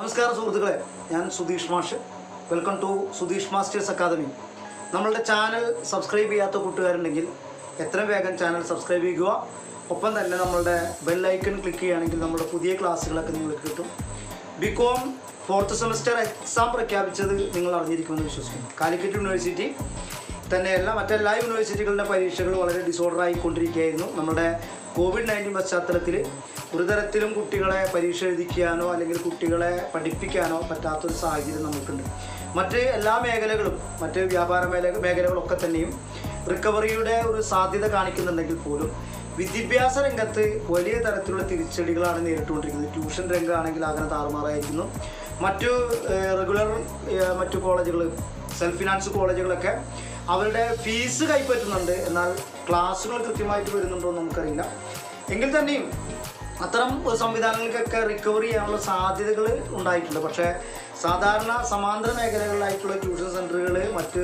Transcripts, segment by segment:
നമസ്കാരം സുഹൃത്തുക്കളെ ഞാൻ സുധീഷ് മാഷ് welcome to Sudheesh Masters Academy നമ്മളുടെ ചാനൽ സബ്സ്ക്രൈബ് ചെയ്യാത്ത കൂട്ടുകാരുണ്ടെങ്കിൽ എത്രയും വേഗം ചാനൽ സബ്സ്ക്രൈബ് ചെയ്യുക ഒപ്പം തന്നെ നമ്മളുടെ ബെല്ലൈക്കൺ ക്ലിക്ക് ചെയ്യുകയാണെങ്കിൽ നമ്മുടെ പുതിയ ക്ലാസ്സുകളൊക്കെ നിങ്ങൾക്ക് കിട്ടും ബികോം ഫോർത്ത് സെമസ്റ്റർ എക്സാം പ്രഖ്യാപിച്ചത് നിങ്ങൾ അറിഞ്ഞിരിക്കുമെന്ന് വിശ്വസിക്കുന്നു കാലിക്കറ്റ് യൂണിവേഴ്സിറ്റി തന്നെയല്ല മറ്റെല്ലാ യൂണിവേഴ്സിറ്റികളുടെ പരീക്ഷകൾ വളരെ ഡിസോർഡർ ആയിക്കൊണ്ടിരിക്കുകയായിരുന്നു നമ്മുടെ കോവിഡ് നയൻറ്റീൻ പശ്ചാത്തലത്തിൽ ഒരു തരത്തിലും കുട്ടികളെ പരീക്ഷ എഴുതിക്കാനോ അല്ലെങ്കിൽ കുട്ടികളെ പഠിപ്പിക്കാനോ പറ്റാത്തൊരു സാഹചര്യം നമുക്കുണ്ട് മറ്റ് എല്ലാ മേഖലകളും മറ്റ് വ്യാപാര മേഖല മേഖലകളൊക്കെ തന്നെയും റിക്കവറിയുടെ ഒരു സാധ്യത കാണിക്കുന്നുണ്ടെങ്കിൽ പോലും വിദ്യാഭ്യാസ രംഗത്ത് വലിയ തരത്തിലുള്ള തിരിച്ചടികളാണ് നേരിട്ടുകൊണ്ടിരിക്കുന്നത് ട്യൂഷൻ രംഗമാണെങ്കിൽ അങ്ങനെ താറുമാറായിരിക്കുന്നു മറ്റു റെഗുലർ മറ്റു കോളേജുകൾ സെൽഫ് ഫിനാൻസ് കോളേജുകളൊക്കെ അവരുടെ ഫീസ് കൈപ്പറ്റുന്നുണ്ട് എന്നാൽ ക്ലാസ്സുകൾ കൃത്യമായിട്ട് വരുന്നുണ്ടോ എന്ന് നമുക്കറിയില്ല എങ്കിൽ തന്നെയും അത്തരം സംവിധാനങ്ങൾക്കൊക്കെ റിക്കവർ ചെയ്യാനുള്ള സാധ്യതകൾ ഉണ്ടായിട്ടുണ്ട് പക്ഷേ സാധാരണ സമാന്തര മേഖലകളിലായിട്ടുള്ള ട്യൂഷൻ സെൻറ്ററുകൾ മറ്റ്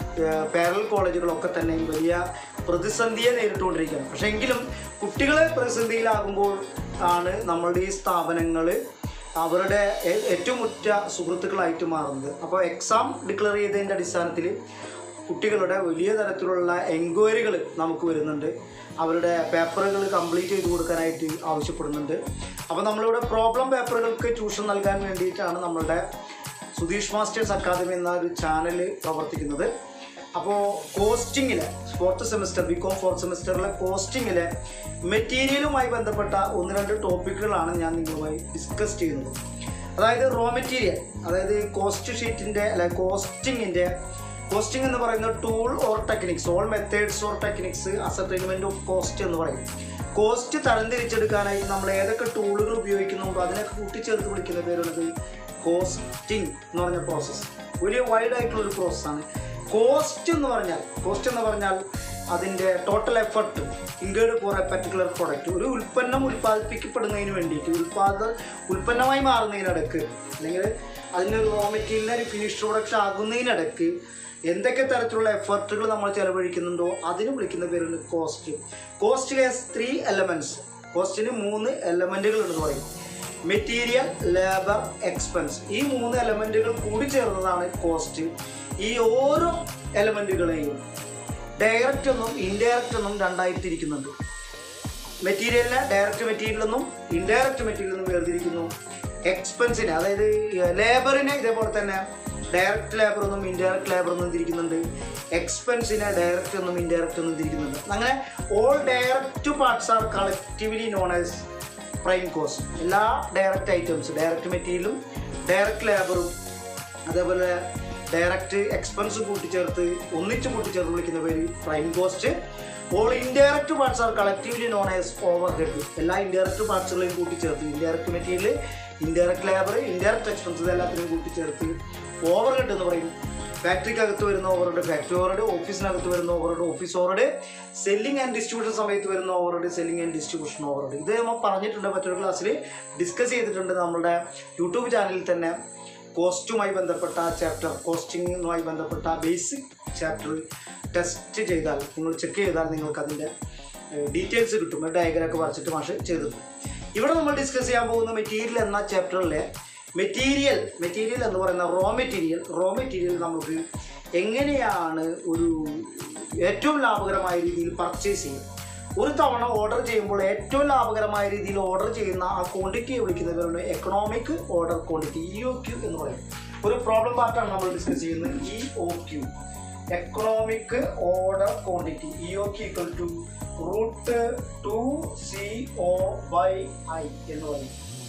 പാരൽ കോളേജുകളൊക്കെ തന്നെ വലിയ പ്രതിസന്ധിയെ നേരിട്ടുകൊണ്ടിരിക്കുകയാണ് പക്ഷേ എങ്കിലും കുട്ടികളെ പ്രതിസന്ധിയിലാകുമ്പോൾ ആണ് നമ്മളുടെ ഈ സ്ഥാപനങ്ങൾ അവരുടെ ഏ- ഏറ്റവും ഉറ്റ സുഹൃത്തുക്കളായിട്ട് മാറുന്നത് അപ്പോൾ എക്സാം ഡിക്ലെയർ ചെയ്തതിൻ്റെ അടിസ്ഥാനത്തിൽ കുട്ടികളുടെ വലിയ തരത്തിലുള്ള എൻക്വയറികൾ നമുക്ക് വരുന്നുണ്ട് അവരുടെ പേപ്പറുകൾ കംപ്ലീറ്റ് ചെയ്ത് കൊടുക്കാനായിട്ട് ആവശ്യപ്പെടുന്നുണ്ട് അപ്പോൾ നമ്മളിവിടെ പ്രോബ്ലം പേപ്പറുകൾക്ക് ട്യൂഷൻ നൽകാൻ വേണ്ടിയിട്ടാണ് നമ്മളുടെ സുധീഷ് മാസ്റ്റേഴ്സ് അക്കാദമി എന്ന ഒരു ചാനൽ പ്രവർത്തിക്കുന്നത് അപ്പോൾ കോസ്റ്റിങ്ങിലെ fourth semester B com fourth സെമിസ്റ്ററിലെ കോസ്റ്റിങ്ങിലെ മെറ്റീരിയലുമായി ബന്ധപ്പെട്ട ഒന്ന് രണ്ട് ടോപ്പിക്കുകളാണ് ഞാൻ നിങ്ങളുമായി ഡിസ്കസ് ചെയ്യുന്നത് അതായത് റോ മെറ്റീരിയൽ അതായത് കോസ്റ്റ് ഷീറ്റിൻ്റെ അല്ലെ കോസ്റ്റിങ്ങിൻ്റെ കോസ്റ്റിംഗ് എന്ന് പറയുന്ന tool or techniques all methods or techniques ascertainment of cost എന്ന് പറയും കോസ്റ്റ് തരംതിരിച്ചെടുക്കാനായി നമ്മൾ ഏതൊക്കെ ടൂളുകൾ ഉപയോഗിക്കുന്നുണ്ടോ അതിനൊക്കെ കൂട്ടിച്ചേർത്ത് വിളിക്കുന്ന പേരുള്ളത് കോസ്റ്റിംഗ് എന്ന് പറഞ്ഞ പ്രോസസ്സ് വലിയ വൈഡ് ആയിട്ടുള്ള ഒരു പ്രോസസ്സാണ് കോസ്റ്റ് എന്ന് പറഞ്ഞാൽ കോസ്റ്റ് എന്ന് പറഞ്ഞാൽ അതിൻ്റെ total effort incurred for a particular product ഒരു ഉൽപ്പന്നം ഉൽപ്പാദിപ്പിക്കപ്പെടുന്നതിന് വേണ്ടിയിട്ട് ഉൽപ്പാദ ഉൽപ്പന്നമായി മാറുന്നതിനിടക്ക് അല്ലെങ്കിൽ അതിൻ്റെ റോ മെറ്റീരിയലിനെ ഒരു ഫിനിഷ് പ്രൊഡക്റ്റ് ആകുന്നതിനിടക്ക് എന്തൊക്കെ തരത്തിലുള്ള എഫർട്ടുകൾ നമ്മൾ ചെലവഴിക്കുന്നുണ്ടോ അതിന് വിളിക്കുന്ന പേരാണ് cost cost has three elements കോസ്റ്റിന് മൂന്ന് എലമെൻറ്റുകൾ ഉണ്ടെന്ന് പറയും മെറ്റീരിയൽ ലേബർ എക്സ്പെൻസ് ഈ മൂന്ന് എലമെൻറ്റുകൾ കൂടി ചേർന്നതാണ് കോസ്റ്റ് ഈ ഓരോ എലമെൻറ്റുകളെയും ഡയറക്റ്റ് എന്നും ഇൻഡയറക്റ്റ് എന്നും രണ്ടായി തിരിക്കുന്നുണ്ട് മെറ്റീരിയലിനെ ഡയറക്റ്റ് മെറ്റീരിയൽ എന്നും ഇൻഡയറക്റ്റ് മെറ്റീരിയൽ എന്നും വേർതിരിക്കുന്നു എക്സ്പെൻസിനെ അതായത് ലേബറിനെ ഇതേപോലെ തന്നെ ഡയറക്റ്റ് ലേബർ എന്നും ഇൻഡയറക്റ്റ് ലേബർ എന്നും തിരിക്കുന്നുണ്ട് എക്സ്പെൻസിനെ ഡയറക്റ്റ് എന്നും ഇൻഡയറക്റ്റ് എന്നും തിരിക്കുന്നുണ്ട് അങ്ങനെ all direct parts are collectively known as prime cost എല്ലാ ഡയറക്റ്റ് ഐറ്റംസ് ഡയറക്റ്റ് മെറ്റീരിയലും ഡയറക്റ്റ് ലേബറും അതേപോലെ ഡയറക്റ്റ് എക്സ്പെൻസ് കൂട്ടിച്ചേർത്ത് ഒന്നിച്ച് കൂട്ടിച്ചേർത്ത് വിളിക്കുന്ന പേര് prime cost all indirect parts are collectively known as overhead എല്ലാ ഇൻഡയറക്റ്റ് പാർട്സുകളെയും കൂട്ടിച്ചേർത്ത് indirect material indirect labour indirect expense ഇതെല്ലാത്തിനെയും കൂട്ടിച്ചേർത്ത് ഓവർ ഹെഡ് എന്ന് പറയും ഫാക്ടറിക്കകത്ത് വരുന്ന ഓവറുടെ ഫാക്ടറി ഓവറുടെ ഓഫീസിനകത്ത് വരുന്ന ഓവറുടെ ഓഫീസ് ഓവറുടെ സെല്ലിംഗ് ആൻഡ് ഡിസ്ട്രിബ്യൂഷൻ സമയത്ത് വരുന്ന ഓവറുടെ സെല്ലിംഗ് ആൻഡ് ഡിസ്ട്രിബ്യൂഷൻ ഓവറുടെ ഇത് നമ്മൾ പറഞ്ഞിട്ടുണ്ട് മറ്റൊരു ക്ലാസ്സിൽ ഡിസ്കസ് ചെയ്തിട്ടുണ്ട് നമ്മുടെ യൂട്യൂബ് ചാനലിൽ തന്നെ കോസ്റ്റുമായി ബന്ധപ്പെട്ട ചാപ്റ്റർ കോസ്റ്റിങ്ങുമായി ബന്ധപ്പെട്ട ബേസിക് ചാപ്റ്റർ ടെസ്റ്റ് ചെയ്താൽ നിങ്ങൾ ചെക്ക് ചെയ്താൽ നിങ്ങൾക്ക് അതിൻ്റെ ഡീറ്റെയിൽസ് കിട്ടും ഡയഗ്രാമൊക്കെ വരച്ചിട്ട് മാഷ് ചെയ്തത് ഇവിടെ നമ്മൾ ഡിസ്കസ് ചെയ്യാൻ പോകുന്ന മെറ്റീരിയൽ എന്ന ചാപ്റ്ററിലെ മെറ്റീരിയൽ മെറ്റീരിയൽ എന്ന് പറയുന്ന റോ മെറ്റീരിയൽ റോ മെറ്റീരിയൽ നമുക്ക് എങ്ങനെയാണ് ഒരു ഏറ്റവും ലാഭകരമായ രീതിയിൽ പർച്ചേസ് ചെയ്യും ഒരു തവണ ഓർഡർ ചെയ്യുമ്പോൾ ഏറ്റവും ലാഭകരമായ രീതിയിൽ ഓർഡർ ചെയ്യുന്ന ആ ക്വാണ്ടിറ്റിയെ വിളിക്കുന്നത് economic order quantity E O Q എന്ന് പറയും ഒരു പ്രോബ്ലം പാർട്ടാണ് നമ്മൾ ഡിസ്കസ് ചെയ്യുന്നത് E O Q economic order quantity E O Q equal to root two C O by I എന്ന് പറയും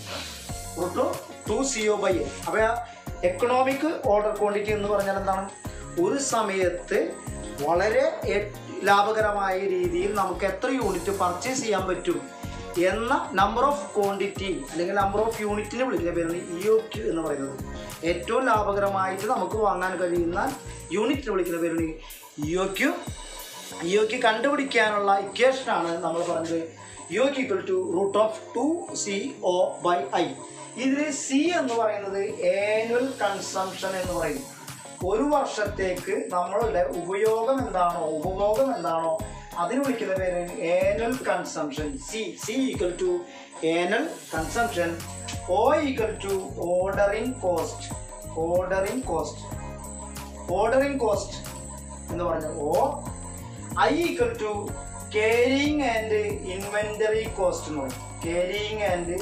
root two C O by A അപ്പോൾ economic order quantity എന്ന് പറഞ്ഞാൽ എന്താണ് ഒരു സമയത്ത് വളരെ എ- ലാഭകരമായ രീതിയിൽ നമുക്ക് എത്ര യൂണിറ്റ് പർച്ചേസ് ചെയ്യാൻ പറ്റും എന്ന നമ്പർ ഓഫ് ക്വാണ്ടിറ്റി അല്ലെങ്കിൽ നമ്പർ ഓഫ് യൂണിറ്റിനെ വിളിക്കുന്ന പേരാണ് ഇ ഒ ക്യു എന്ന് പറയുന്നത് ഏറ്റവും ലാഭകരമായിട്ട് നമുക്ക് വാങ്ങാൻ കഴിയുന്ന യൂണിറ്റിനെ വിളിക്കുന്ന പേരാണ് E O Q E O Q കണ്ടുപിടിക്കാനുള്ള ഇക്വേഷനാണ് നമ്മൾ പറഞ്ഞത് E O Q equal to root of two C O by I ഇതിൽ സി എന്ന് പറയുന്നത് ആനുവൽ കൺസംഷൻ എന്ന് പറയും ഒരു വർഷത്തേക്ക് നമ്മളുടെ ഉപയോഗം എന്താണോ ഉപഭോഗം എന്താണോ അതിന് വിളിക്കുന്ന പേരാണ് annual consumption C C equal to annual consumption O equal to ordering cost ordering cost ordering cost എന്ന് പറഞ്ഞാൽ oh I equal to carrying and inventory cost എന്ന് പറയും carrying and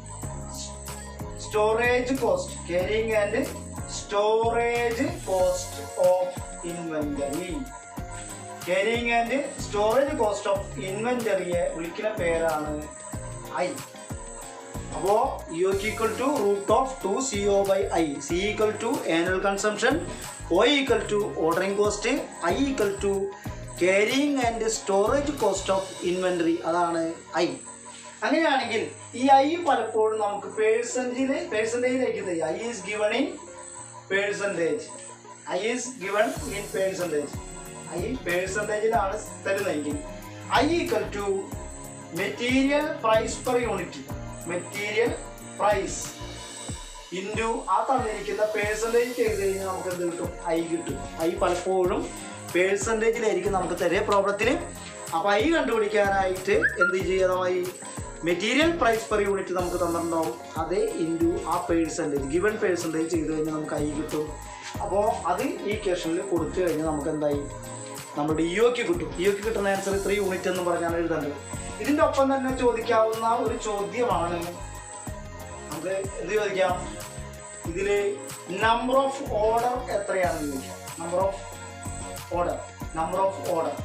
storage cost carrying and storage cost of inventory carrying and storage cost of ഇൻവെന്ററിയെ വിളിക്കുന്ന പേരാണ് I അപ്പോ U equal to root of two C O by I C equal to annual consumption O equal to ordering cost I equal to carrying and storage cost of inventory അതാണ് I അങ്ങനെയാണെങ്കിൽ ഈ I പലപ്പോഴും നമുക്ക് പേഴ്സൻറ്റിൽ പേഴ്സൻറ്റേജിലേക്ക് I is given in percentage I is given in percentage I പേഴ്സൻറ്റേജിലാണ് തരുന്നതെങ്കിൽ I equal to material price per unit material price into ആ തന്നിരിക്കുന്ന പേഴ്സൻറ്റേജ് ചെയ്ത് കഴിഞ്ഞാൽ നമുക്ക് എന്ത് കിട്ടും ഐ കിട്ടും ഐ പലപ്പോഴും പേഴ്സൻറ്റേജിലായിരിക്കും നമുക്ക് തരേ പ്രോബ്ലത്തിന് അപ്പോൾ ഐ കണ്ടുപിടിക്കാനായിട്ട് എന്ത് ചെയ്യണമായി മെറ്റീരിയൽ പ്രൈസ് പെർ യൂണിറ്റ് നമുക്ക് തന്നിട്ടുണ്ടാവും അതേ ഇൻറ്റു ആ പേഴ്സൻറ്റേജ് ഗിവൺ പേഴ്സൻറ്റേജ് ചെയ്ത് കഴിഞ്ഞാൽ നമുക്ക് ഐ കിട്ടും അപ്പോൾ അത് ഈ ക്വസ്റ്റനിൽ കൊടുത്തു കഴിഞ്ഞാൽ നമുക്ക് എന്തായി നമ്മുടെ ഇഒക്ക് കിട്ടും ഇഒക്ക് കിട്ടുന്ന ആൻസർ ത്രീ യൂണിറ്റ് എന്ന് പറഞ്ഞാണ് എഴുതേണ്ടത് ഇതിൻ്റെ ഒപ്പം തന്നെ ചോദിക്കാവുന്ന ഒരു ചോദ്യമാണ് നമുക്ക് എന്ത് ചോദിക്കാം ഇതില് നമ്പർ ഓഫ് ഓർഡർ എത്രയാണെന്ന് ചോദിക്കാം number of order number of order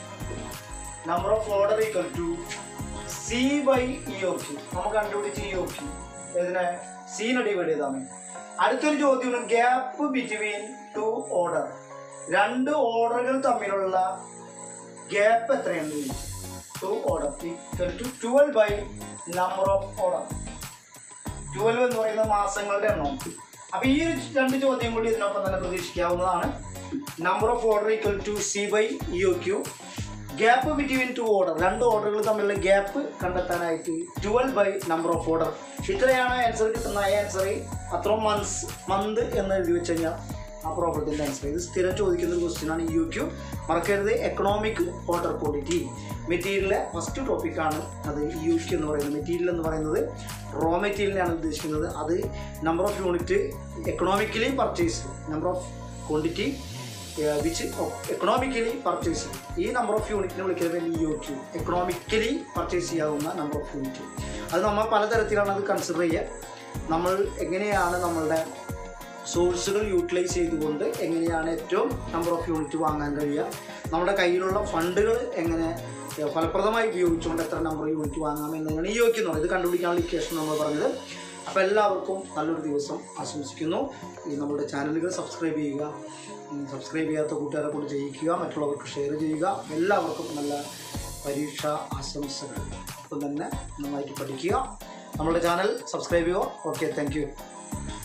number of order equal to C by E O Q നമുക്ക് കണ്ടുപിടിച്ച് ഇ ഒ ക്യു ഇതിനെ സീനെ ഡിവൈഡ് ചെയ്താൽ മതി അടുത്തൊരു ചോദ്യമാണ് ഗ്യാപ്പ് ബിറ്റ്വീൻ ടു ഓർഡർ രണ്ട് ഓർഡറുകൾ തമ്മിലുള്ള ഗ്യാപ്പ് എത്രയാണ് two order equal to twelve by number of order twelve എന്ന് പറയുന്ന മാസങ്ങളുടെ എണ്ണം അപ്പൊ ഈ ഒരു രണ്ട് ചോദ്യം കൂടി ഇതിനൊപ്പം തന്നെ പ്രതീക്ഷിക്കാവുന്നതാണ് number of order equal to C by E O Q gap between two order രണ്ട് ഓർഡറുകൾ തമ്മിലുള്ള ഗ്യാപ്പ് കണ്ടെത്താനായിട്ട് twelve by number of order ഇത്രയാണ് ആൻസർ കിട്ടുന്ന ആ ആൻസർ അത്രയും മന്ത്സ് മന്ത് എന്ന് എഴുതി വെച്ച് കഴിഞ്ഞാൽ ആ പ്രോബ്ലത്തിൻ്റെ ആൻസർ ഇത് സ്ഥിരം ചോദിക്കുന്ന ഒരു ക്വസ്റ്റ്യൻ ആണ് യു ക്യു മറക്കരുത് എക്കണോമിക് ഓർഡർ ക്വാണ്ടിറ്റി മെറ്റീരിയലിലെ ഫസ്റ്റ് ടോപ്പിക്കാണ് അത് യു ക്യു എന്ന് പറയുന്നത് മെറ്റീരിയൽ എന്ന് പറയുന്നത് റോ മെറ്റീരിയലിനാണ് ഉദ്ദേശിക്കുന്നത് അത് number of unit economically purchase number of quantity which economically purchase ഈ നമ്പർ ഓഫ് യൂണിറ്റിനെ വിളിക്കുന്നത് E O Q economically purchase ചെയ്യാവുന്ന നമ്പർ ഓഫ് യൂണിറ്റ് അത് നമ്മൾ പലതരത്തിലാണ് അത് കൺസിഡർ ചെയ്യുക നമ്മൾ എങ്ങനെയാണ് നമ്മളുടെ സോഴ്സുകൾ യൂട്ടിലൈസ് ചെയ്തുകൊണ്ട് എങ്ങനെയാണ് ഏറ്റവും നമ്പർ ഓഫ് യൂണിറ്റ് വാങ്ങാൻ കഴിയുക നമ്മുടെ കയ്യിലുള്ള ഫണ്ടുകൾ എങ്ങനെ ഏഹ്, ഫലപ്രദമായി ഉപയോഗിച്ചുകൊണ്ട് എത്ര നമ്പർ യൂണിറ്റ് വാങ്ങാം എന്നതാണ് ഈ യോഗ്യം ഇത് കണ്ടുപിടിക്കാനുള്ള ഇക്വേഷൻ നമ്മൾ പറഞ്ഞത് അപ്പോൾ എല്ലാവർക്കും നല്ലൊരു ദിവസം ആശംസിക്കുന്നു ഈ നമ്മുടെ ചാനലുകൾ സബ്സ്ക്രൈബ് ചെയ്യുക ഉം, സബ്സ്ക്രൈബ് ചെയ്യാത്ത കൂട്ടുകാരെ കൊണ്ട് ചെയ്യിക്കുക മറ്റുള്ളവർക്ക് ഷെയർ ചെയ്യുക എല്ലാവർക്കും നല്ല പരീക്ഷ ആശംസകൾ ഒപ്പം തന്നെ നന്നായിട്ട് പഠിക്കുക നമ്മുടെ ചാനൽ സബ്സ്ക്രൈബ് ചെയ്യുക ഓക്കെ താങ്ക്